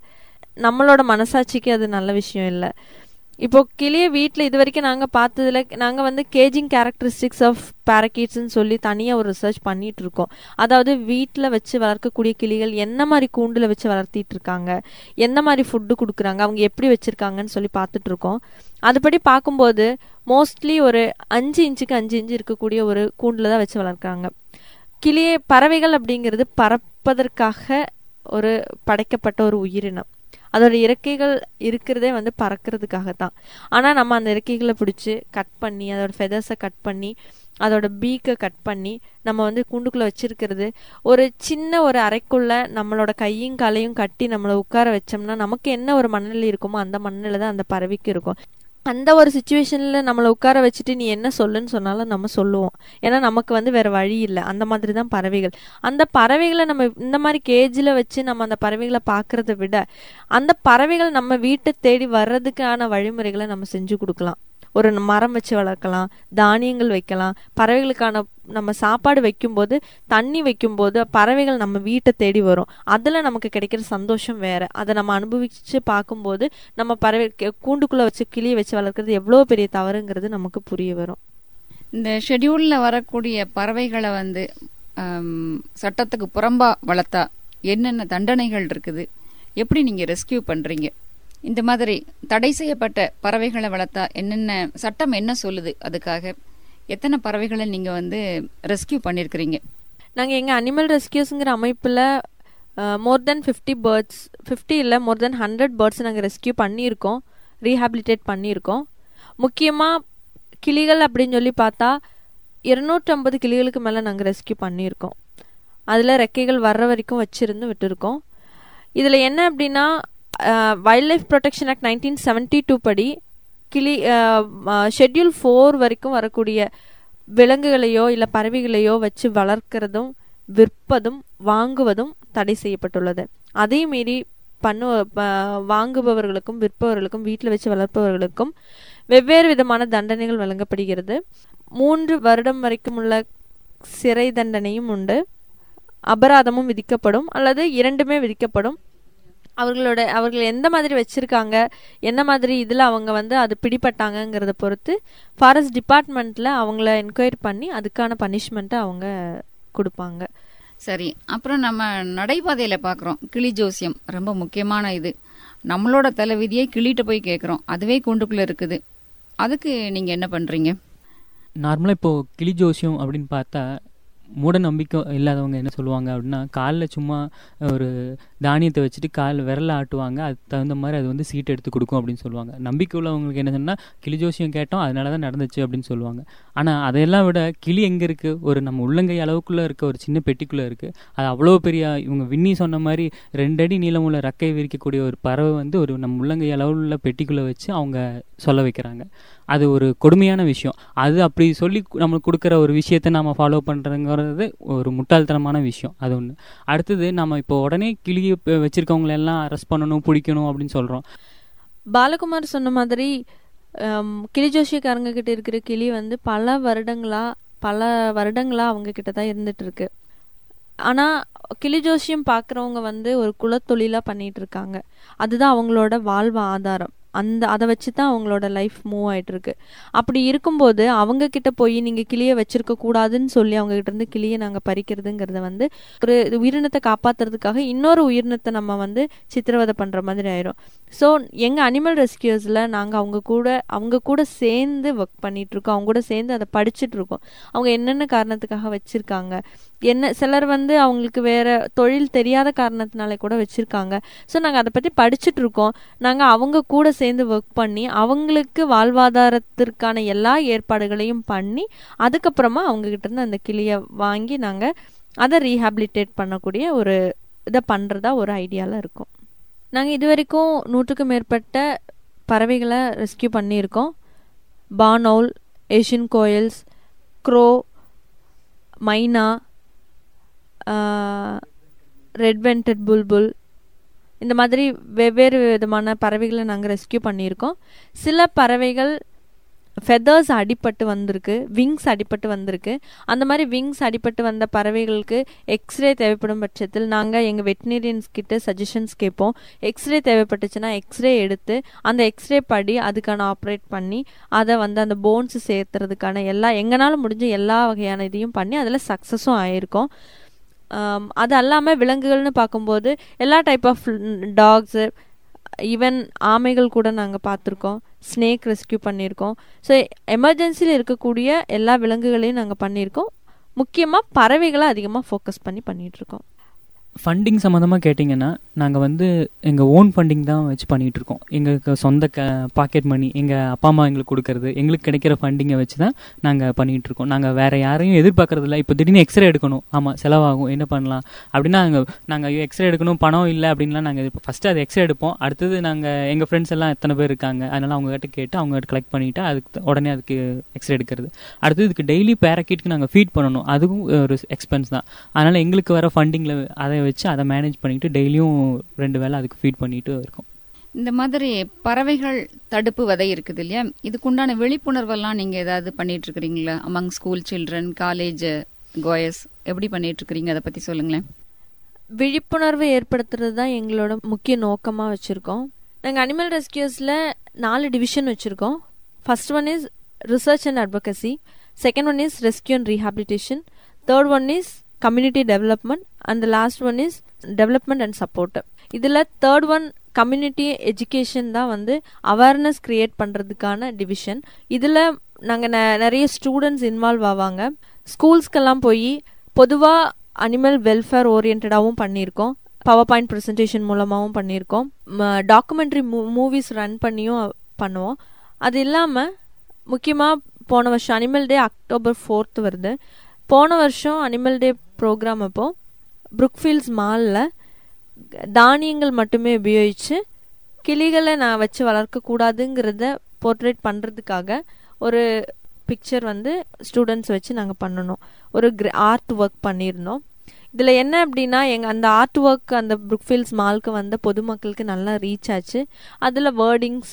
நம்மளோட மனசாட்சிக்கு அது நல்ல விஷயம் இல்லை இப்போ கிளிய வீட்டில் இது வரைக்கும் நாங்கள் பார்த்ததுல நாங்கள் வந்து கேஜிங் கேரக்டரிஸ்டிக்ஸ் ஆஃப் பேரக்கீட்ஸ்னு சொல்லி தனியாக ஒரு ரிசர்ச் பண்ணிட்டு இருக்கோம் அதாவது வீட்டில் வச்சு வளர்க்கக்கூடிய கிளிகள் என்ன மாதிரி கூண்டில் வச்சு வளர்த்திட்டு இருக்காங்க எந்த மாதிரி ஃபுட்டு கொடுக்குறாங்க அவங்க எப்படி வச்சுருக்காங்கன்னு சொல்லி பார்த்துட்டு இருக்கோம் அதுபடி பார்க்கும்போது மோஸ்ட்லி ஒரு அஞ்சு இன்ச்சுக்கு அஞ்சு இன்ச்சு இருக்கக்கூடிய ஒரு கூண்டில் தான் வச்சு வளர்க்குறாங்க கிளியே பறவைகள் அப்படிங்கிறது பறப்பதற்காக ஒரு படைக்கப்பட்ட ஒரு உயிரினம் அதோட இறக்கைகள் இருக்கிறதே வந்து பறக்கிறதுக்காக தான் ஆனால் நம்ம அந்த இறக்கைகளை பிடிச்சி கட் பண்ணி அதோட ஃபெதர்ஸை கட் பண்ணி அதோட பீக்கை கட் பண்ணி நம்ம வந்து கூண்டுக்குள்ளே வச்சிருக்கிறது ஒரு சின்ன ஒரு அறைக்குள்ள நம்மளோட கையும் காலையும் கட்டி நம்மளை உட்கார வச்சோம்னா நமக்கு என்ன ஒரு மனநிலை இருக்குமோ அந்த மனநிலை தான் அந்த பறவைக்கு இருக்கும் அந்த ஒரு சுச்சுவேஷனில் நம்மளை உட்கார வச்சுட்டு நீ என்ன சொல்லுன்னு சொன்னாலும் நம்ம சொல்லுவோம் ஏன்னா நமக்கு வந்து வேற வழி இல்லை அந்த மாதிரி தான் பறவைகள் அந்த பறவைகளை நம்ம இந்த மாதிரி கேஜில் வச்சு நம்ம அந்த பறவைகளை பார்க்கறத விட அந்த பறவைகள் நம்ம வீட்டை தேடி வர்றதுக்கான வழிமுறைகளை நம்ம செஞ்சு கொடுக்கலாம் ஒரு மரம் வச்சு வளர்க்கலாம் தானியங்கள் வைக்கலாம் பறவைகளுக்கான நம்ம சாப்பாடு வைக்கும்போது தண்ணி வைக்கும்போது பறவைகள் நம்ம வீட்டை தேடி வரும் அதில் நமக்கு கிடைக்கிற சந்தோஷம் வேற அதை நம்ம அனுபவிச்சு பார்க்கும்போது நம்ம பறவை கூண்டுக்குள்ளே வச்சு கிளியை வச்சு வளர்க்குறது எவ்வளோ பெரிய தவறுங்கிறது நமக்கு புரிய வரும் இந்த ஷெட்யூலில் வரக்கூடிய பறவைகளை வந்து ஆம், சட்டத்துக்கு புறம்பா வளர்த்தா என்னென்ன தண்டனைகள் இருக்குது எப்படி நீங்கள் ரெஸ்கியூ பண்ணுறீங்க இந்த மாதிரி தடை செய்யப்பட்ட பறவைகளை வளர்த்தா என்னென்ன சட்டம் என்ன சொல்லுது அதுக்காக எத்தனை பறவைகளை நீங்கள் வந்து ரெஸ்கியூ பண்ணியிருக்கிறீங்க நாங்கள் எங்கள் அனிமல் ரெஸ்கியூஸுங்கிற அமைப்பில் more than fifty birds fifty இல்லை மோர் தென் ஹண்ட்ரட் பேர்ட்ஸ் நாங்கள் ரெஸ்கியூ பண்ணியிருக்கோம் ரீஹாபிலிட்டேட் பண்ணியிருக்கோம் முக்கியமாக கிளிகள் அப்படின்னு சொல்லி பார்த்தா இருநூற்றம்பது கிளிகளுக்கு மேலே நாங்கள் ரெஸ்கியூ பண்ணியிருக்கோம் அதில் ரெக்கைகள் வர்ற வரைக்கும் வச்சுருந்து விட்டுருக்கோம் இதில் என்ன அப்படின்னா wildlife protection act nineteen seventy two படி கிளி ஷெட்யூல் ஃபோர் வரைக்கும் வரக்கூடிய விலங்குகளையோ இல்லை பறவைகளையோ வச்சு வளர்க்கிறதும் விற்பதும் வாங்குவதும் தடை செய்யப்பட்டுள்ளது அதே மீறி பண்ணு ப- வாங்குபவர்களுக்கும் விற்பவர்களுக்கும் வீட்டில் வச்சு வளர்ப்பவர்களுக்கும் வெவ்வேறு விதமான தண்டனைகள் வழங்கப்படுகிறது மூன்று வருடம் வரைக்கும் உள்ள சிறை தண்டனையும் உண்டு அபராதமும் விதிக்கப்படும் அல்லது இரண்டுமே விதிக்கப்படும் அவர்களோட அவர்கள் எந்த மாதிரி வச்சிருக்காங்க என்ன மாதிரி இதில் அவங்க வந்து அது பிடிபட்டாங்கங்கிறத பொறுத்து ஃபாரஸ்ட் டிபார்ட்மெண்ட்டில் அவங்கள என்கொயரி பண்ணி அதுக்கான பனிஷ்மெண்ட்டை அவங்க கொடுப்பாங்க சரி அப்புறம் நம்ம நடைபாதையில் பார்க்குறோம் கிளி ஜோசியம் ரொம்ப முக்கியமான இது நம்மளோட தலைவிதியை கிளிகிட்ட போய் கேட்குறோம் அதுவே கூண்டுக்குள்ளே இருக்குது அதுக்கு நீங்கள் என்ன பண்ணுறீங்க நார்மலாக இப்போது கிளி ஜோசியம் அப்படின்னு பார்த்தா மூட நம்பிக்கை இல்லாதவங்க என்ன சொல்லுவாங்க அப்படின்னா காலில் சும்மா ஒரு தானியத்தை வச்சுட்டு கால் விரல ஆட்டுவாங்க அதுக்கு தகுந்த மாதிரி அது வந்து சீட் எடுத்து கொடுக்கும் அப்படின்னு சொல்லுவாங்க நம்பிக்கை உள்ளவங்களுக்கு என்ன சொன்னால் கிளி ஜோசியம் கேட்டோம் அதனால தான் நடந்துச்சு அப்படின்னு சொல்லுவாங்க ஆனால் அதையெல்லாம் விட கிளி எங்கே இருக்குது ஒரு நம்ம உள்ளங்கை அளவுக்குள்ளே இருக்க ஒரு சின்ன பெட்டிக்குள்ளே இருக்குது அது அவ்வளோ பெரிய இவங்க விண்ணி சொன்ன மாதிரி ரெண்டு அடி நீளமுள்ள ரெக்கை விரிக்கக்கூடிய ஒரு பறவை வந்து ஒரு நம்ம உள்ளங்கை அளவில் உள்ள பெட்டிக்குள்ளே வச்சு அவங்க சொல்ல வைக்கிறாங்க அது ஒரு கொடுமையான விஷயம் அது அப்படி சொல்லி நம்மளுக்கு கொடுக்குற ஒரு விஷயத்தை நம்ம ஃபாலோ பண்ணுறதுங்கிறது ஒரு முட்டாள்தனமான விஷயம் அது ஒன்று அடுத்தது நம்ம இப்போ உடனே கிளி வச்சிருக்கவங்கள எல்லாம் அரெஸ்ட் பண்ணணும் பிடிக்கணும் அப்படின்னு சொல்கிறோம் பாலகுமார் சொன்ன மாதிரி ஹம், கிளி ஜோஷியக்காரங்க கிட்ட இருக்கிற கிளி வந்து பல வருடங்களா பல வருடங்களா அவங்க கிட்ட தான் இருந்துட்டு இருக்கு ஆனா கிளி ஜோசியம் பார்க்குறவங்க வந்து ஒரு குலத்தொழிலா பண்ணிட்டு இருக்காங்க அதுதான் அவங்களோட வாழ்வு ஆதாரம் அந்த அதை வச்சு தான் அவங்களோட லைஃப் மூவ் ஆயிட்டு இருக்கு அப்படி இருக்கும்போது அவங்க கிட்ட போய் நீங்க கிளியை வச்சிருக்க கூடாதுன்னு சொல்லி அவங்க கிட்ட இருந்து கிளியை நாங்க பறிக்கிறதுங்கிறத வந்து ஒரு உயிரினத்தை காப்பாத்துறதுக்காக இன்னொரு உயிரினத்தை நம்ம வந்து சித்திரவதை பண்ற மாதிரி ஆயிரும் ஸோ எங்க அனிமல் ரெஸ்கியூஸ்ல நாங்க அவங்க கூட அவங்க கூட சேர்ந்து ஒர்க் பண்ணிட்டு இருக்கோம் அவங்க கூட சேர்ந்து அதை படிச்சுட்டு இருக்கோம் அவங்க என்னென்ன காரணத்துக்காக வச்சிருக்காங்க என்ன சிலர் வந்து அவங்களுக்கு வேற தொழில் தெரியாத காரணத்தினால கூட வச்சிருக்காங்க ஸோ நாங்கள் அதை பற்றி படிச்சுட்டு இருக்கோம் நாங்கள் அவங்க கூட சேர்ந்து ஒர்க் பண்ணி அவங்களுக்கு வாழ்வாதாரத்திற்கான எல்லா ஏற்பாடுகளையும் பண்ணி அதுக்கப்புறமா அவங்க கிட்ட இருந்து அந்த கிளியை வாங்கி நாங்கள் அதை ரீஹாபிலிட்டேட் பண்ணக்கூடிய ஒரு இதை பண்ணுறதா ஒரு ஐடியாவில் இருக்கோம் நாங்கள் இது வரைக்கும் நூற்றுக்கும் மேற்பட்ட பறவைகளை ரெஸ்கியூ பண்ணியிருக்கோம் barn owl Asian koels crow myna red vented bulbul இந்த மாதிரி வெவ்வேறு விதமான பறவைகளை நாங்கள் ரெஸ்கியூ பண்ணியிருக்கோம் சில பறவைகள் ஃபெதர்ஸ் அடிபட்டு வந்திருக்கு விங்ஸ் அடிபட்டு வந்திருக்கு அந்த மாதிரி விங்ஸ் அடிபட்டு வந்த பறவைகளுக்கு எக்ஸ்ரே தேவைப்படும் பட்சத்தில் நாங்கள் எங்கள் வெட்டினரியன்ஸ் கிட்ட சஜஷன்ஸ் கேட்போம் எக்ஸ்ரே தேவைப்பட்டுச்சுன்னா எக்ஸ்ரே எடுத்து அந்த எக்ஸ்ரே படி அதுக்கான ஆப்ரேட் பண்ணி அதை வந்து அந்த போன்ஸ் சேர்த்துறதுக்கான எல்லா எங்களால் முடிஞ்ச எல்லா வகையான இதையும் பண்ணி அதில் சக்ஸஸும் ஆயிருக்கோம் ஆம், அது அல்லாமல் விலங்குகள்னு பார்க்கும்போது எல்லா டைப் ஆஃப் டாக்ஸு ஈவன் ஆமைகள் கூட நாங்கள் பார்த்துருக்கோம் ஸ்னேக் ரெஸ்க்யூ பண்ணியிருக்கோம் ஸோ எமர்ஜென்சியில் இருக்கக்கூடிய எல்லா விலங்குகளையும் நாங்கள் பண்ணியிருக்கோம் முக்கியமாக பறவைகளை அதிகமாக ஃபோக்கஸ் பண்ணி பண்ணிகிட்ருக்கோம் ஃபண்டிங் சம்மந்தமாக கேட்டிங்கன்னா நாங்கள் வந்து எங்கள் ஓன் ஃபண்டிங் தான் வச்சு பண்ணிகிட்டு இருக்கோம் எங்களுக்கு சொந்த க பாக்கெட் மணி எங்கள் அப்பா அம்மா எங்களுக்கு கொடுக்கறது எங்களுக்கு கிடைக்கிற ஃபண்டிங்கை வச்சு தான் நாங்கள் பண்ணிகிட்டு இருக்கோம் நாங்கள் வேறு யாரையும் எதிர்பார்க்கறதில்ல இப்போ திடீர்னு எக்ஸ்ரே எடுக்கணும் ஆமாம் செலவாகும் என்ன பண்ணலாம் அப்படின்னா நாங்கள் நாங்கள் எக்ஸ்ரே எடுக்கணும் பணம் இல்லை அப்படின்லாம் நாங்கள் இப்போ ஃபஸ்ட்டு அது எக்ஸ்ரே எடுப்போம் அடுத்தது நாங்கள் எங்கள் ஃப்ரெண்ட்ஸ் எல்லாம் எத்தனை பேர் இருக்காங்க அதனால் அவங்ககிட்ட கேட்டு அவங்க கலெக்ட் பண்ணிவிட்டு அதுக்கு த- உடனே அதுக்கு எக்ஸ்ரே எடுக்கிறது அடுத்தது இதுக்கு டெய்லி பேரக்கீட்டுக்கு நாங்கள் ஃபீட் பண்ணணும் அதுவும் ஒரு எக்ஸ்பென்ஸ் தான் அதனால் எங்களுக்கு வர ஃபண்டிங்கில் அதை வச்சு அதை மேனேஜ் பண்ணிட்டு டெய்லியும் ரெண்டு வேளை அதுக்கு ஃபீட் பண்ணிட்டு இருக்கோம் இந்த மாதிரி பறவைகள் தடுப்பு விதை இருக்குது இல்லையா இதுக்குண்டான விழிப்புணர்வெல்லாம் நீங்க ஏதாவது பண்ணிட்டு இருக்கிறீங்களா among school children college goers எப்படி பண்ணிட்டு இருக்கிறீங்க அதை பத்தி சொல்லுங்களேன் விழிப்புணர்வு ஏற்படுத்துறது தான் எங்களோட முக்கிய நோக்கமாக வச்சுருக்கோம் நாங்கள் அனிமல் ரெஸ்கியூஸில் நாலு டிவிஷன் வச்சுருக்கோம் first one is research and advocacy second one is rescue and rehabilitation third one is community development and last one is development and support இதில் தேர்ட் ஒன் கம்யூனிட்டி எஜுகேஷன் தான் வந்து அவேர்னஸ் கிரியேட் பண்ணுறதுக்கான division இதில் நாங்கள் நிறைய students involve ஆவாங்க ஸ்கூல்ஸ்க்கெல்லாம் போய் பொதுவாக அனிமல் வெல்ஃபேர் ஓரியன்டாகவும் பண்ணியிருக்கோம் பவர் பாயிண்ட் ப்ரெசன்டேஷன் மூலமாகவும் பண்ணியிருக்கோம் டாக்குமெண்ட்ரி மூ மூவிஸ் ரன் பண்ணியும் பண்ணுவோம் அது இல்லாமல் முக்கியமாக போன வருஷம் அனிமல் டே அக்டோபர் ஃபோர்த் வருது போன வருஷம் அனிமல் டே ப்ரோக்ராம் அப்போ புருக்ஃபீல்ட்ஸ் மாலில் தானியங்கள் மட்டுமே உபயோகித்து கிளிகளை நான் வச்சு வளர்க்கக்கூடாதுங்கிறத போர்ட்ரேட் பண்ணுறதுக்காக ஒரு பிக்சர் வந்து ஸ்டூடெண்ட்ஸ் வச்சு நாங்கள் பண்ணணும் ஒரு ஆர்ட் ஒர்க் பண்ணியிருந்தோம் இதில் என்ன அப்படின்னா எங்கள் அந்த ஆர்ட் ஒர்க் அந்த புக்ஃபீல்ட்ஸ் மால்க்கு வந்த பொதுமக்களுக்கு நல்லா ரீச் ஆச்சு அதில் வேர்டிங்ஸ்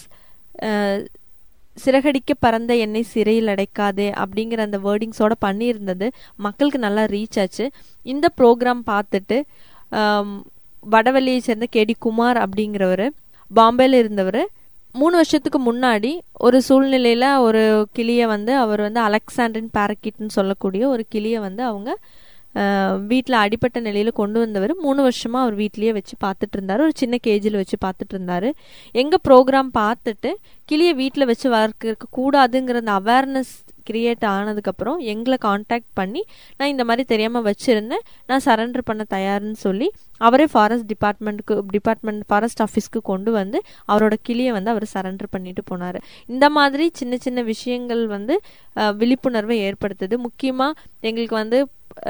சிறகடிக்க பறந்த என்னை சிறையில் அடைக்காதே அப்படிங்கிற அந்த வேர்டிங்ஸோட பண்ணியிருந்தது மக்களுக்கு நல்லா ரீச் ஆச்சு இந்த ப்ரோக்ராம் பார்த்துட்டு ஆம், வடவள்ளியை சேர்ந்த கேடி குமார் அப்படிங்கிறவர் பாம்பேல இருந்தவர் மூணு வருஷத்துக்கு முன்னாடி ஒரு சூழ்நிலையில ஒரு கிளியை வந்து அவர் வந்து அலெக்சாண்ட்ரின் பேரக்கிட்னு சொல்லக்கூடிய ஒரு கிளியை வந்து அவங்க வீட்டில் அடிப்பட்ட நிலையில கொண்டு வந்தவர் மூணு வருஷமா அவர் வீட்லயே வச்சு பார்த்துட்டு இருந்தாரு ஒரு சின்ன கேஜில் வச்சு பார்த்துட்டு இருந்தாரு எங்க ப்ரோக்ராம் பார்த்துட்டு கிளியை வீட்டில் வச்சு வளர்க்க கூடாதுங்கிற அந்த அவேர்னஸ் கிரியேட் ஆனதுக்கப்புறம் எங்களை காண்டாக்ட் பண்ணி நான் இந்த மாதிரி தெரியாமல் வச்சுருந்தேன் நான் சரண்டர் பண்ண தயார்னு சொல்லி அவரே ஃபாரஸ்ட் டிபார்ட்மெண்ட்டுக்கு டிபார்ட்மெண்ட் ஃபாரஸ்ட் ஆஃபீஸ்க்கு கொண்டு வந்து அவரோட கிளியை வந்து அவர் சரண்டர் பண்ணிட்டு போனார் இந்த மாதிரி சின்ன சின்ன விஷயங்கள் வந்து அஹ், விழிப்புணர்வை ஏற்படுத்துது முக்கியமாக எங்களுக்கு வந்து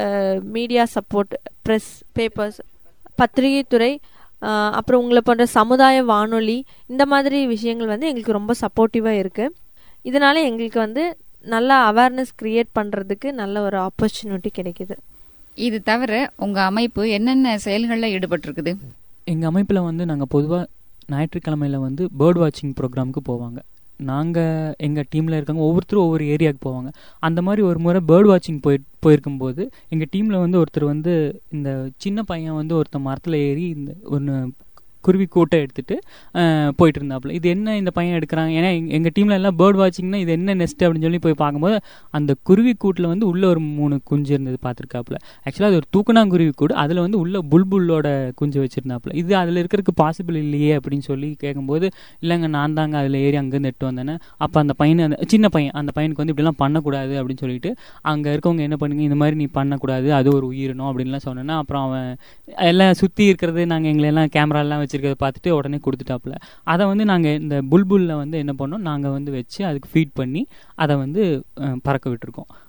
மீடியா சப்போர்ட் ப்ரெஸ் பேப்பர்ஸ் பத்திரிகை துறை அஹ், அப்புறம் உங்களை போன்ற சமுதாய வானொலி இந்த மாதிரி விஷயங்கள் வந்து எங்களுக்கு ரொம்ப சப்போர்ட்டிவாக இருக்குது இதனால எங்களுக்கு வந்து நல்ல அவேர்னஸ் கிரியேட் பண்ணுறதுக்கு நல்ல ஒரு ஆப்பர்ச்சுனிட்டி கிடைக்குது இது தவிர உங்க அமைப்பு என்னென்ன செயல்களில் ஈடுபட்டிருக்குது எங்கள் அமைப்பில் வந்து நாங்கள் பொதுவாக ஞாயிற்றுக்கிழமையில் வந்து பேர்ட் வாட்சிங் ப்ரோக்ராமுக்கு போவாங்க நாங்கள் எங்கள் டீமில் இருக்கவங்க ஒவ்வொருத்தரும் ஒவ்வொரு ஏரியாவுக்கு போவாங்க அந்த மாதிரி ஒரு முறை பேர்ட் வாட்சிங் போய் போயிருக்கும்போது எங்கள் டீமில் வந்து ஒருத்தர் வந்து இந்த சின்ன பையன் வந்து ஒருத்தர் மரத்தில் ஏறி இந்த ஒன்று குருவி கூட்டை எடுத்துட்டு அஹ், போயிட்டு இருந்தாப்புல இது என்ன இந்த பையன் எடுக்கிறாங்க ஏன்னா எங்க- எங்க டீம்ல எல்லாம் பேர்ட் வாட்சிங்னா இது என்ன நெஸ்ட் அப்படின்னு சொல்லி போய் பார்க்கும்போது அந்த குருவி கூட்டில் வந்து உள்ள ஒரு மூணு குஞ்சு இருந்தது பார்த்துருக்காப்புல ஆக்சுவலாக அது ஒரு தூக்கணாங்குருவி கூடு அதில் வந்து உள்ள புல்புல்லோட குஞ்சு வச்சிருந்தாப்புல இது அதில் இருக்கிறதுக்கு பாசிபிள் இல்லையே அப்படின்னு சொல்லி கேட்கும்போது இல்லைங்க நான் தாங்க அதில் ஏறி அங்கேருந்து எட்டு வந்தேனே அப்போ அந்த பையன் அந்த சின்ன பையன் அந்த பையனுக்கு வந்து இப்படிலாம் பண்ணக்கூடாது அப்படின்னு சொல்லிட்டு அங்கே இருக்கவங்க என்ன பண்ணுங்க இந்த மாதிரி நீ பண்ணக்கூடாது அது ஒரு உயிரினம் அப்படின்லாம் சொன்னேன்னா அப்புறம் அவன் எல்லாம் சுற்றி இருக்கிறது நாங்கள் எங்களை எல்லாம் கேமராலாம் வச்சிருக்கிறத பார்த்துட்டு உடனே கொடுத்துட்டாப்புல அதை வந்து நாங்கள் இந்த புல்புல்ல வந்து என்ன பண்ணோம் நாங்கள் வந்து வச்சு அதுக்கு ஃபீட் பண்ணி அதை வந்து அஹ், பறக்க விட்டுருக்கோம்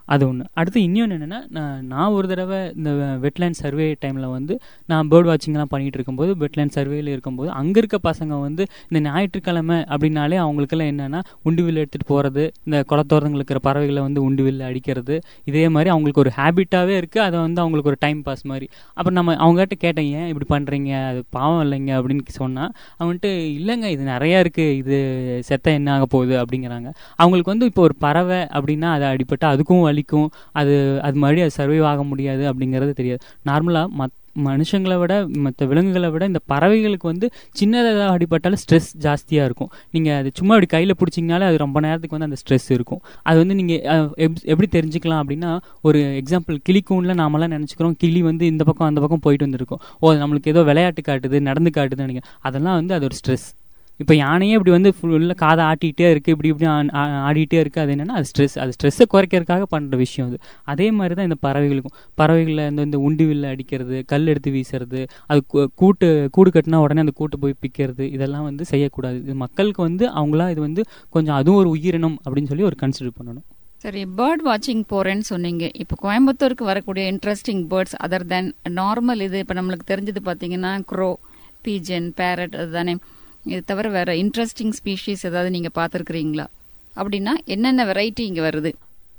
அது ஒன்று அடுத்து இன்னொன்று என்னென்னா நான் நான் ஒரு தடவை இந்த வெட்லேண்ட் சர்வே டைமில் வந்து நான் பேர்ட் வாட்சிங்லாம் பண்ணிகிட்டு இருக்கும்போது வெட்லேண்ட் சர்வேல இருக்கும்போது அங்கே இருக்க பசங்க வந்து இந்த ஞாயிற்றுக்கிழமை அப்படின்னாலே அவங்களுக்கெல்லாம் என்னென்னா உண்டுவில் எடுத்துகிட்டு போகிறது இந்த குளத்தோரங்களுக்கு இருக்கிற பறவைகளை வந்து உண்டுவில் அடிக்கிறது இதே மாதிரி அவங்களுக்கு ஒரு ஹேபிட்டாகவே இருக்குது அதை வந்து அவங்களுக்கு ஒரு டைம் பாஸ் மாதிரி அப்புறம் நம்ம அவங்ககிட்ட கேட்டேன் ஏன் இப்படி பண்ணுறீங்க அது பாவம் இல்லைங்க அப்படின்னு சொன்னால் அவன்ட்டு இல்லைங்க இது நிறையா இருக்குது இது செத்த என்ன ஆக போகுது அப்படிங்கிறாங்க அவங்களுக்கு வந்து இப்போ ஒரு பறவை அப்படின்னா அதை அடிபட்டு அதுக்கும் வலிக்கும் அது அது மறுபடியும் அது சர்வைவ் ஆக முடியாது அப்படிங்கிறது தெரியாது நார்மலாக மத் மனுஷங்களை விட மற்ற விலங்குகளை விட இந்த பறவைகளுக்கு வந்து சின்னதாக அடிபட்டாலும் ஸ்ட்ரெஸ் ஜாஸ்தியாக இருக்கும் நீங்கள் அது சும்மா அப்படி கையில் பிடிச்சிங்கனாலே அது ரொம்ப நேரத்துக்கு வந்து அந்த ஸ்ட்ரெஸ் இருக்கும் அது வந்து நீங்கள் எப்படி தெரிஞ்சுக்கலாம் அப்படின்னா ஒரு எக்ஸாம்பிள் கிளிக்கூனில் நாமெல்லாம் நினச்சிக்கிறோம் கிளி வந்து இந்த பக்கம் அந்த பக்கம் போயிட்டு வந்திருக்கோம் ஓ அது நம்மளுக்கு ஏதோ விளையாட்டு காட்டுது நடந்து காட்டுதுன்னு நினைக்கிறேன் அதெல்லாம் வந்து அது ஒரு ஸ்ட்ரெஸ் இப்போ யானையே இப்படி வந்து ஃபுல்லாக காதை ஆட்டிகிட்டே இருக்குது இப்படி இப்படி ஆடிட்டே இருக்குது அது என்னென்னா அது ஸ்ட்ரெஸ் அது ஸ்ட்ரெஸ்ஸை குறைக்கிறதுக்காக பண்ணுற விஷயம் அது அதே மாதிரி தான் இந்த பறவைகளுக்கும் பறவைகளில் இந்த இந்த உண்டிவில்ல அடிக்கிறது கல் எடுத்து வீசுறது அது கூட்டு கூடு கட்டினா உடனே அந்த கூட்டு போய் பிக்கிறது இதெல்லாம் வந்து செய்யக்கூடாது இது மக்களுக்கு வந்து அவங்களா இது வந்து கொஞ்சம் அதுவும் ஒரு உயிரினம் அப்படின்னு சொல்லி ஒரு கன்சிடர் பண்ணணும் சரி பேர்ட் வாட்சிங் போறேன்னு சொன்னீங்க இப்போ கோயம்புத்தூருக்கு வரக்கூடிய interesting birds other than normal இது இப்போ நம்மளுக்கு தெரிஞ்சது பார்த்தீங்கன்னா க்ரோ பீஜன் பேரட் அதுதானே இது தவிர வேற இன்ட்ரெஸ்டிங் ஸ்பீஷீஸ் ஏதாவது நீங்க பார்த்துருக்கிறீங்களா அப்படின்னா என்னென்ன வெரைட்டி இங்க வருது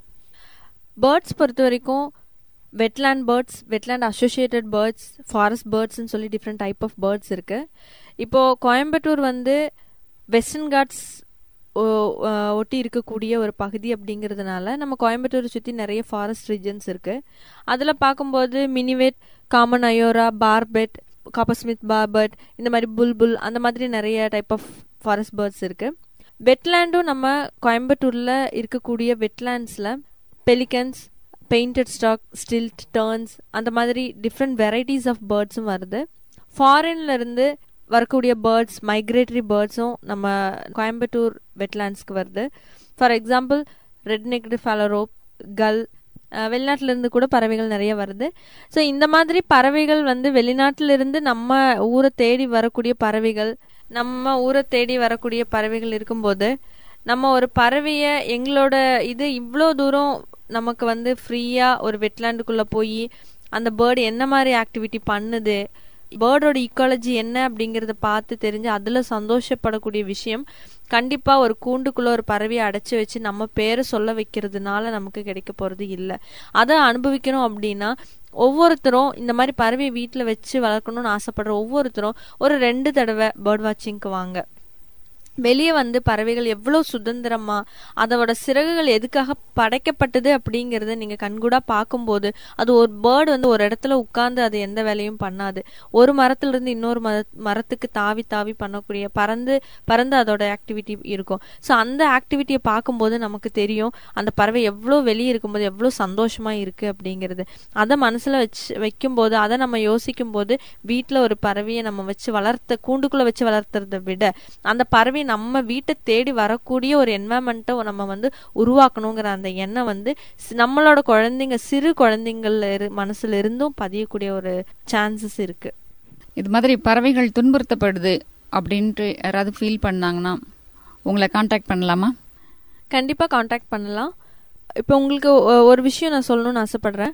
பேர்ட்ஸ் பொறுத்த வரைக்கும் wetland birds wetland associated birds forest பேர்ட்ஸ்னு சொல்லி டிஃப்ரெண்ட் டைப் ஆஃப் பேர்ட்ஸ் இருக்கு இப்போ கோயம்புத்தூர் வந்து வெஸ்டர்ன் காட்ஸ் ஒட்டி இருக்கக்கூடிய ஒரு பகுதி அப்படிங்கிறதுனால நம்ம கோயம்புத்தூரை சுற்றி நிறைய ஃபாரஸ்ட் ரீஜன்ஸ் இருக்கு அதில் பார்க்கும்போது மினிவேட் காமன் அயோரா பார்பெட் காப்பர்ஸ்மித் பார்பர்ட் இந்த மாதிரி புல்புல் அந்த மாதிரி நிறைய டைப் ஆஃப் ஃபாரஸ்ட் பேர்ட்ஸ் இருக்கு வெட்லேண்டும் நம்ம கோயம்புத்தூரில் இருக்கக்கூடிய வெட்லேண்ட்ஸில் pelicans painted stork stilt terns அந்த மாதிரி டிஃப்ரெண்ட் வெரைட்டிஸ் ஆஃப் பேர்ட்ஸும் வருது ஃபாரின்ல இருந்து வரக்கூடிய பேர்ட்ஸ் மைக்ரேட்டரி பேர்ட்ஸும் நம்ம கோயம்புத்தூர் வெட்லேண்ட்ஸ்க்கு வருது for example red necked phalarope gull வெளிநாட்டிலேருந்து கூட பறவைகள் நிறைய வருது ஸோ இந்த மாதிரி பறவைகள் வந்து வெளிநாட்டிலிருந்து நம்ம ஊரை தேடி வரக்கூடிய பறவைகள் நம்ம ஊரை தேடி வரக்கூடிய பறவைகள் இருக்கும்போது நம்ம ஒரு பறவையை எங்களோட இது இவ்வளோ தூரம் நமக்கு வந்து ஃப்ரீயாக ஒரு வெட்லேண்டுக்குள்ளே போய் அந்த பேர்டு என்ன மாதிரி ஆக்டிவிட்டி பண்ணுது பேர்டோட ஈக்காலஜி என்ன அப்படிங்கறத பார்த்து தெரிஞ்சு அதுல சந்தோஷப்படக்கூடிய விஷயம் கண்டிப்பா ஒரு கூண்டுக்குள்ள ஒரு பறவையை அடைச்சு வச்சு நம்ம பேரை சொல்ல வைக்கிறதுனால நமக்கு கிடைக்க போறது இல்லை அதை அனுபவிக்கணும் அப்படின்னா ஒவ்வொருத்தரும் இந்த மாதிரி பறவையை வீட்டில் வச்சு வளர்க்கணும்னு ஆசைப்படுற ஒவ்வொருத்தரும் ஒரு ரெண்டு தடவை பேர்ட் வாட்சிங்க்கு வாங்க வெளியே வந்து பறவைகள் எவ்வளோ சுதந்திரமா அதோட சிறகுகள் எதுக்காக படைக்கப்பட்டது அப்படிங்கறத நீங்க கண்கூடா பார்க்கும்போது அது ஒரு பேர்டு வந்து ஒரு இடத்துல உட்கார்ந்து அது எந்த வேலையும் பண்ணாது ஒரு மரத்துல இருந்து இன்னொரு மர மரத்துக்கு தாவி தாவி பண்ணக்கூடிய பறந்து பறந்து அதோட ஆக்டிவிட்டி இருக்கும் ஸோ அந்த ஆக்டிவிட்டியை பார்க்கும்போது நமக்கு தெரியும் அந்த பறவை எவ்வளோ வெளியே இருக்கும்போது எவ்வளோ சந்தோஷமா இருக்கு அப்படிங்கிறது அதை மனசுல வச்சு வைக்கும்போது அதை நம்ம யோசிக்கும் போது வீட்டில் ஒரு பறவையை நம்ம வச்சு வளர்த்த கூண்டுக்குள்ள வச்சு வளர்த்துறதை விட அந்த பறவை நம்ம வீட்டை தேடி வரக்கூடிய ஒரு என்வாயன்மெண்ட்டை நம்ம வந்து உருவாக்கணுங்கிற அந்த எண்ணம் வந்து நம்மளோட குழந்தைங்க சிறு குழந்தைங்கள்ல இரு மனசுல இருந்தும் பதியக்கூடிய ஒரு சான்சஸ் இருக்கு இது மாதிரி பறவைகள் துன்புறுத்தப்படுது அப்படின்ட்டு யாராவது ஃபீல் பண்ணாங்கன்னா உங்களை காண்டாக்ட் பண்ணலாமா கண்டிப்பா காண்டாக்ட் பண்ணலாம் இப்போ உங்களுக்கு ஒரு விஷயம் நான் சொல்லணும்னு ஆசைப்படுறேன்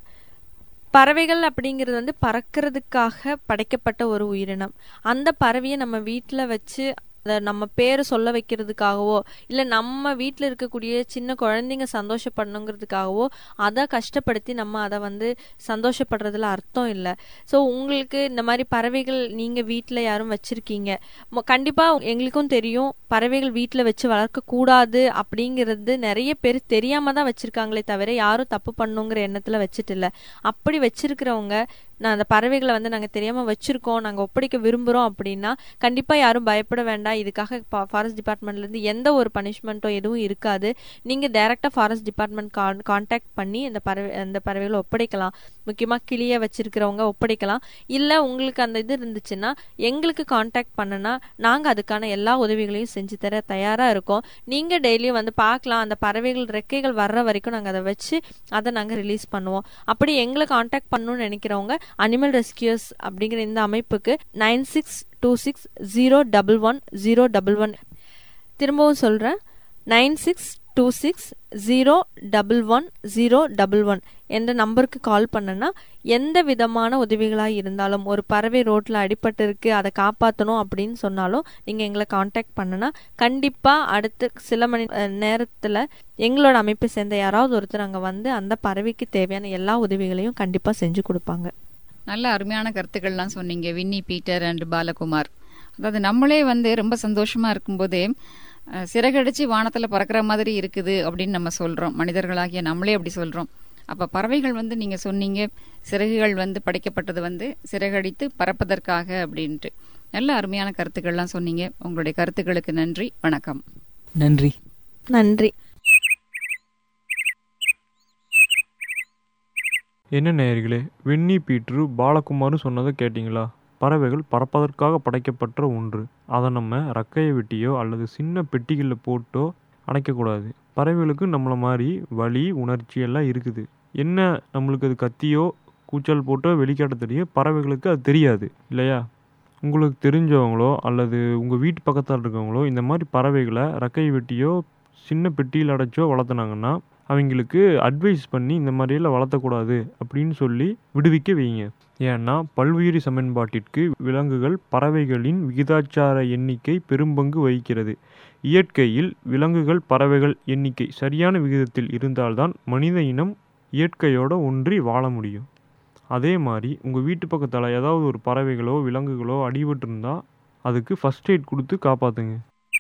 பறவைகள் அப்படிங்கிறது வந்து பறக்கிறதுக்காக படைக்கப்பட்ட ஒரு உயிரினம் அந்த பறவையை நம்ம வீட்டில் வச்சு அதை நம்ம பேரை சொல்ல வைக்கிறதுக்காகவோ இல்லை நம்ம வீட்டில் இருக்கக்கூடிய சின்ன குழந்தைங்க சந்தோஷப்படணுங்கிறதுக்காகவோ அதை கஷ்டப்படுத்தி நம்ம அதை வந்து சந்தோஷப்படுறதுல அர்த்தம் இல்லை ஸோ உங்களுக்கு இந்த மாதிரி பறவைகள் நீங்கள் வீட்டில் யாரும் வச்சுருக்கீங்க கண்டிப்பாக எங்களுக்கும் தெரியும் பறவைகள் வீட்டில் வச்சு வளர்க்கக்கூடாது அப்படிங்கிறது நிறைய பேர் தெரியாமல் தான் வச்சுருக்காங்களே தவிர யாரும் தப்பு பண்ணுங்கிற எண்ணத்தில் வச்சுட்டு இல்லை அப்படி வச்சிருக்கிறவங்க நான் அந்த பறவைகளை வந்து நாங்கள் தெரியாமல் வச்சுருக்கோம் நாங்கள் ஒப்படைக்க விரும்புகிறோம் அப்படின்னா கண்டிப்பாக யாரும் பயப்பட வேண்டாம் இதுக்காக ஃபாரஸ்ட் டிபார்ட்மெண்ட்லேருந்து எந்த ஒரு பனிஷ்மெண்ட்டோ எதுவும் இருக்காது நீங்கள் டைரெக்டாக ஃபாரஸ்ட் டிபார்ட்மெண்ட் கான் கான்டாக்ட் பண்ணி அந்த பறவை அந்த பறவைகளை ஒப்படைக்கலாம் முக்கியமாக கிளியை வச்சிருக்கிறவங்க ஒப்படைக்கலாம் இல்லை உங்களுக்கு அந்த இது இருந்துச்சுன்னா எங்களுக்கு கான்டாக்ட் பண்ணுனா நாங்கள் அதுக்கான எல்லா உதவிகளையும் செஞ்சு தர தயாராக இருக்கோம் நீங்கள் டெய்லியும் வந்து பார்க்கலாம் அந்த பறவைகள் ரெக்கைகள் வர்ற வரைக்கும் நாங்கள் அதை வச்சு அதை நாங்கள் ரிலீஸ் பண்ணுவோம் அப்படி எங்களை கான்டாக்ட் பண்ணணும்னு நினைக்கிறவங்க அனிமல் ரெஸ்கியூஸ் அப்படிங்கிற இந்த அமைப்புக்கு nine six two six zero double one zero double one திரும்பவும் சொல்கிறேன் nine six two six zero double one zero double one என்ற நம்பருக்கு கால் பண்ணனா எந்த விதமான உதவிகளாக இருந்தாலும் ஒரு பறவை ரோட்டில் அடிபட்டு இருக்கு அதை காப்பாற்றணும் அப்படின்னு சொன்னாலும் நீங்கள் எங்களை காண்டாக்ட் பண்ணனா கண்டிப்பாக அடுத்த சில மணி நேரத்தில் எங்களோட அமைப்பை சேர்ந்த யாராவது ஒருத்தர் அங்கே வந்து அந்த பறவைக்கு தேவையான எல்லா உதவிகளையும் கண்டிப்பாக செஞ்சு கொடுப்பாங்க நல்ல அருமையான கருத்துக்கள்லாம் சொன்னீங்க வின்னி பீட்டர் அண்ட் பாலகுமார் அதாவது நம்மளே வந்து ரொம்ப சந்தோஷமா இருக்கும்போதே அஹ், சிறகடிச்சு வானத்துல பறக்கிற மாதிரி இருக்குது அப்படின்னு நம்ம சொல்றோம் மனிதர்களாகிய நம்மளே அப்படி சொல்றோம் அப்ப பறவைகள் வந்து நீங்க சொன்னீங்க சிறகுகள் வந்து படைக்கப்பட்டது வந்து சிறகடித்து பறப்பதற்காக அப்படின்ட்டு நல்ல அருமையான கருத்துக்கள்லாம் சொன்னீங்க உங்களுடைய கருத்துக்களுக்கு நன்றி வணக்கம் நன்றி நன்றி என்ன நேயர்களே வெண்ணி பீட்ரு பாலகுமாரும் சொன்னதை கேட்டிங்களா பறவைகள் பறப்பதற்காக படைக்கப்பட்ட ஒன்று அதை நம்ம ரக்கையை வெட்டியோ அல்லது சின்ன பெட்டிகளில் போட்டோ அடைக்கக்கூடாது பறவைகளுக்கு நம்மளை மாதிரி வலி உணர்ச்சி எல்லாம் இருக்குது என்ன நம்மளுக்கு அது கத்தியோ கூச்சல் போட்டோ வெளிக்காட்ட தெரியும் பறவைகளுக்கு அது தெரியாது இல்லையா உங்களுக்கு தெரிஞ்சவங்களோ அல்லது உங்கள் வீட்டு பக்கத்தில் இருக்கவங்களோ இந்த மாதிரி பறவைகளை ரக்கையை வெட்டியோ சின்ன பெட்டியில் அடைச்சோ வளர்த்துனாங்கன்னா அவங்களுக்கு அட்வைஸ் பண்ணி இந்த மாதிரியெல்லாம் வளர்த்தக்கூடாது அப்படின்னு சொல்லி விடுவிக்க வைங்க ஏன்னா பல்வுயிரி சமன்பாட்டிற்கு விலங்குகள் பறவைகளின் விகிதாச்சார எண்ணிக்கை பெரும்பங்கு வகிக்கிறது இயற்கையில் விலங்குகள் பறவைகள் எண்ணிக்கை சரியான விகிதத்தில் இருந்தால்தான் மனித இனம் இயற்கையோட ஒன்றி வாழ முடியும் அதே மாதிரி உங்கள் வீட்டு பக்கத்தில் ஏதாவது ஒரு பறவைகளோ விலங்குகளோ அடிபட்டிருந்தா அதுக்கு ஃபஸ்ட் எய்ட் கொடுத்து காப்பாற்றுங்க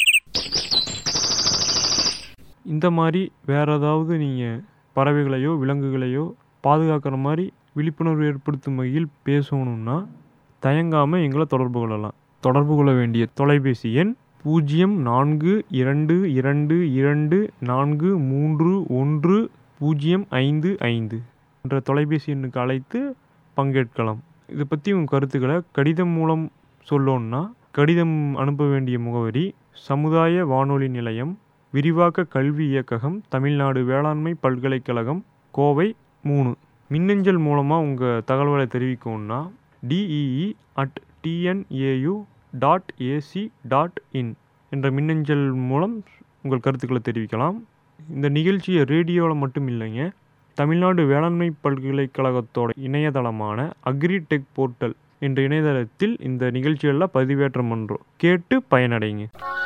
இந்த மாதிரி வேற ஏதாவது நீங்கள் பறவைகளையோ விலங்குகளையோ பாதுகாக்கிற மாதிரி விழிப்புணர்வு ஏற்படுத்தும் வகையில் பேசணும்னா தயங்காமல் எங்களை தொடர்பு கொள்ளலாம் தொடர்பு கொள்ள வேண்டிய தொலைபேசி எண் பூஜ்ஜியம் நான்கு இரண்டு இரண்டு இரண்டு நான்கு மூன்று ஒன்று பூஜ்ஜியம் ஐந்து ஐந்து என்ற தொலைபேசி எண்ணுக்கு அழைத்து பங்கேற்கலாம் இதை பற்றி உங்கள் கருத்துக்களை கடிதம் மூலம் சொல்லணும்னா கடிதம் அனுப்ப வேண்டிய முகவரி சமுதாய வானொலி நிலையம் விரிவாக்க கல்வி இயக்ககம் தமிழ்நாடு வேளாண்மை பல்கலைக்கழகம் கோவை மூணு மின்னஞ்சல் மூலமாக உங்கள் தகவல்களை தெரிவிக்கணும்னா DEE at TNAU dot AC dot in என்ற மின்னஞ்சல் மூலம் உங்கள் கருத்துக்களை தெரிவிக்கலாம் இந்த நிகழ்ச்சியை ரேடியோவில் மட்டும் இல்லைங்க தமிழ்நாடு வேளாண்மை பல்கலைக்கழகத்தோட இணையதளமான அக்ரிடெக் போர்ட்டல் என்ற இணையதளத்தில் இந்த நிகழ்ச்சியெல்லாம் பதிவேற்றம் பண்ணுறோம் கேட்டு பயனடைங்க